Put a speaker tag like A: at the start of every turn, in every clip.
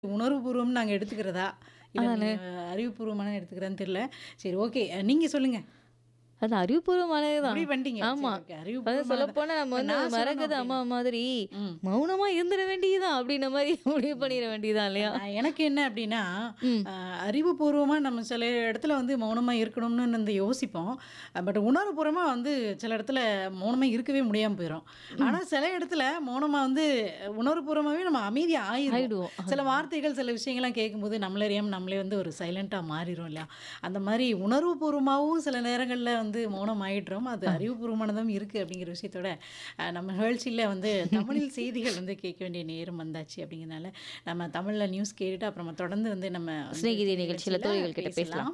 A: உணர்வுபூர்வம்னு நாங்க எடுத்துக்கிறதா? இல்ல
B: அதானே.
A: நீங்க அறிவுபூர்வமான எடுத்துக்கிறதான்னு தெரியல. சரி ஓகே. நீங்க சொல்லுங்க.
B: அது அறிவுபூர்வமானது தான்.
A: முடிவு பண்ணிட்டீங்க. சரி
B: ஆமா.
A: ஓகே.
B: அதாவது
A: அறிவுபூர்வமானது.
B: சொல்லப்போனா நம்ம வந்து
A: நான் சொல்லணும்
B: மரகத அம்மா
A: அப்படின்னு.
B: மாதிரி
A: ம்.
B: மௌனமா இருந்துட வேண்டியதுதான் அப்படின்ன மாரி முடிவு பண்ணிட வேண்டியதுதான் இல்லையா?
A: நான் எனக்கு என்ன அப்படின்னா,
B: ம்.
A: அ அறிவுபூர்வமா நம்ம சில இடத்துல வந்து மௌனமா இருக்கணும்னு வந்து யோசிப்போம். பட் உணர்வுபூர்வமா வந்து சில இடத்துல மௌனமா இருக்கவே முடியாம போயிரும். ஆனா சில இடத்துல மௌனமா வந்து உணர்வுபூர்வமாவே நம்ம அமைதியா ஆயிருவோம்.
B: ஆயிடுவோம்.
A: சில வார்த்தைகள், சில விஷயங்கள்லாம் கேட்கும்போது நம்மள அறியாம நம்மளே வந்து ஒரு சைலன்ட்டா மாறிரும் இல்லையா? அந்த மாரி உணர்வுபூர்வமாவும் சில நேரங்கள்ல வந்து மௌனம் ஆயிடுறோம். அது
B: ஆ.
A: அறிவுபூர்வமானதும் இருக்கு அப்படிங்கிற விஷயத்தோட, அ நம்ம நிகழ்ச்சியில வந்து தமிழில் செய்திகள் வந்து கேட்க வேண்டிய நேரம் வந்தாச்சு அப்படிங்கிறனால, நம்ம தமிழ்ல நியூஸ் கேட்டுட்டு அப்புறமா தொடர்ந்து வந்து நம்ம வந்து
B: சிநேகிதி நிகழ்ச்சியில
A: நிகழ்ச்சியில
B: தோழிகள் கிட்ட பேசலாம்.
A: பேசலாம்.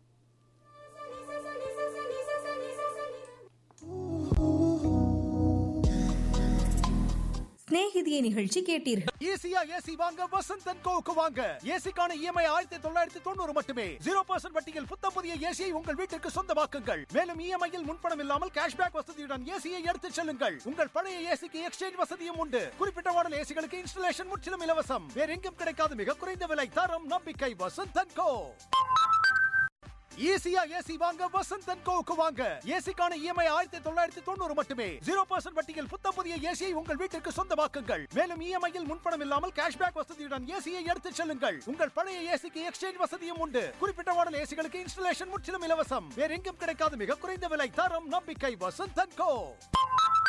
C: சிநேகிதியை நிகழ்ச்சி கேட்டீர்கள்
D: ஈஸியா ஏசி வாங்க வசந்த் அண்ட் கோவுக்கு வாங்க ஏசிக்கான இஎம்ஐ ஆயிரத்தி தொள்ளாயிரத்தி தொண்ணூறு மட்டுமே ஜீரோ பர்சன்ட் வட்டியில் புத்தம் புதிய ஏசியை உங்கள் வீட்டிற்கு சொந்தமாக்குங்கள் மேலும் இஎம்ஐயில் முன்பணம் இல்லாமல் கேஷ்பேக் வசதியுடன் ஏசியை எடுத்துச் செல்லுங்கள் உங்கள் பழைய ஏசிக்கு எக்ஸ்சேஞ்ச் வசதியும் உண்டு குறிப்பிட்ட மாடல் ஏசிகளுக்கு இன்ஸ்டலேஷன் முற்றிலும் இலவசம் வேற எங்கும் கிடைக்காத மிக குறைந்த விலை தரம் நம்பிக்கை வசந்த் அண்ட் கோ ஈஸியா ஏசி வாங்க வசந்த் அண்ட் கோவுக்கு வாங்க ஏசிக்கான இஎம்ஐ ஆயிரத்தி தொள்ளாயிரத்தி தொண்ணூறு மட்டுமே ஜீரோ பர்சன்ட் வட்டியில் புத்தம் புதிய ஏசியை உங்கள் வீட்டிற்கு சொந்தமாக்குங்கள் மேலும் இஎம்ஐயில் முன்பணம் இல்லாமல் கேஷ்பேக் வசதியுடன் ஏசியை எடுத்துச் செல்லுங்கள் உங்கள் பழைய ஏசிக்கு எக்ஸ்சேஞ்ச் வசதியும் உண்டு குறிப்பிட்ட மாடல் ஏசிகளுக்கு இன்ஸ்டலேஷன் முற்றிலும் இலவசம் வேற எங்கும் கிடைக்காத மிக குறைந்த விலை தரம் நம்பிக்கை வசந்த் அண்ட் கோ